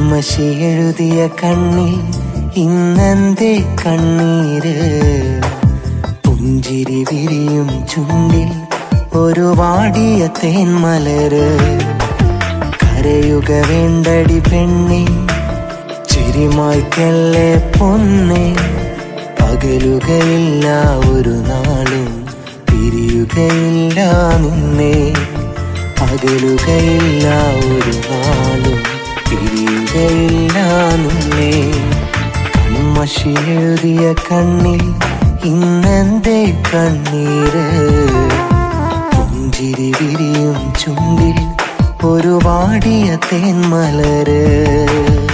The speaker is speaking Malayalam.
കൺമഷി എഴുതിയ കണ്ണിൽ ഇന്നെന്തേ കണ്ണീര് പുഞ്ചിരി വിരിയും ചുണ്ടിൽ ഒരു വാടിയ തേന്മലര് കരയുക വേണ്ടടി പെണ്ണെ ചിരിമായ്ക്കല്ലേ പൊന്നെ പകലുകയില്ല ഒരു നാളും പിരിയുകയില്ല നിന്നെ പകലുകയില്ല ഒരു നാളും പിരിയുകയില്ല നിന്നെ കൺമഷി എഴുതിയ കണ്ണിൽ ഇന്നെന്തേ കണ്ണീര് പുഞ്ചിരി വിരിയും ചുണ്ടിൽ ഒരു വാടിയ തേന്മലര്